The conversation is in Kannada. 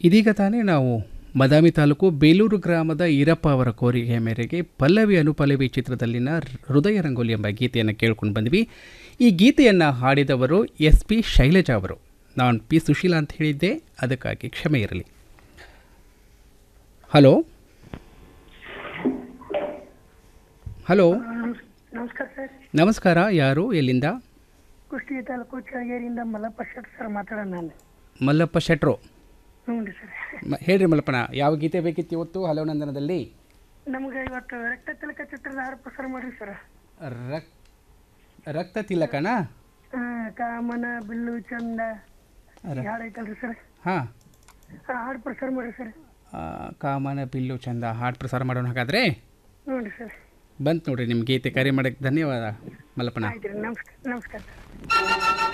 ಇದೀಗ ತಾನೇ ನಾವು ಮದಾಮಿ ತಾಲೂಕು ಬೇಲೂರು ಗ್ರಾಮದ ಈರಪ್ಪ ಅವರ ಕೋರಿಕೆಯ ಮೇರೆಗೆ ಪಲ್ಲವಿ ಅನುಪಲ್ಲವಿ ಚಿತ್ರದಲ್ಲಿನ ಹೃದಯ ರಂಗೋಲಿ ಎಂಬ ಗೀತೆಯನ್ನು ಕೇಳ್ಕೊಂಡು ಬಂದ್ವಿ ಈ ಗೀತೆಯನ್ನು ಹಾಡಿದವರು ಎಸ್ ಪಿ ಶೈಲಜಾ ಅವರು ನಾನು ಪಿ ಸುಶೀಲಾ ಅಂತ ಹೇಳಿದ್ದೆ ಅದಕ್ಕಾಗಿ ಕ್ಷಮೆ ಇರಲಿ ಹಲೋ ಹಲೋ ನಮಸ್- ನಮಸ್ಕಾರ ಸರ್ ನಮಸ್ಕಾರ ಯಾರು ಎಲ್ಲಿಂದ ಕುಷ್ಟಗಿ ತಾಲೂಕು ಚಳಗೇರಿಯಿಂದ ಮಲ್ಲಪ್ಪ ಶೆಟ್ ಸರ್ ಮಾತಾಡೋಣ ನಾನು ಮಲ್ಲಪ್ಪ ಶೆಟ್ರು ಹ್ಞೂ ರೀ ಸರ್ ಮ ಹೇಳ್ರಿ ಮಲ್ಲಪ್ಪನ ಯಾವ ಗೀತೆ ಬೇಕಿತ್ತು ಇವತ್ತು ಹಲೋ ನಂದನದಲ್ಲಿ ನಮ್ಗೆ ಇವತ್ತು ರಕ್ತ ತಿಲಕ ಚಿತ್ರದ ಹಾಡು ಪ್ರಸಾರ ಮಾಡ್ರಿ ಸರ್ ರಕ್ ರಕ್ತ ತಿಲಕನ ಆ, ಕಾಮನ ಬಿಲ್ಲು ಚಂದ ಈ ಹಾಡು ಐತಲ್ರಿ ಸರ್ ಹಾಂ ಆ ಹಾಡು ಪ್ರಸಾರ ಮಾಡ್ರಿ ಸರ್ ಕಾಮನ ಬಿಲ್ಲು ಚಂದ ಹಾಡು ಪ್ರಸಾರ ಮಾಡೋಣ ಹಾಗಾದರೆ ಹ್ಞೂ ರೀ ಸರ್ ಬಂತು ನೋಡ್ರಿ ನಿಮ್ಮ ಗೀತೆ ಕರೆ ಮಾಡೋಕ್ಕೆ ಧನ್ಯವಾದ ಮಲ್ಲಪ್ಪನ ಆಯ್ತು ರೀ ನಮಸ್ಕಾರ ನಮಸ್ಕಾರ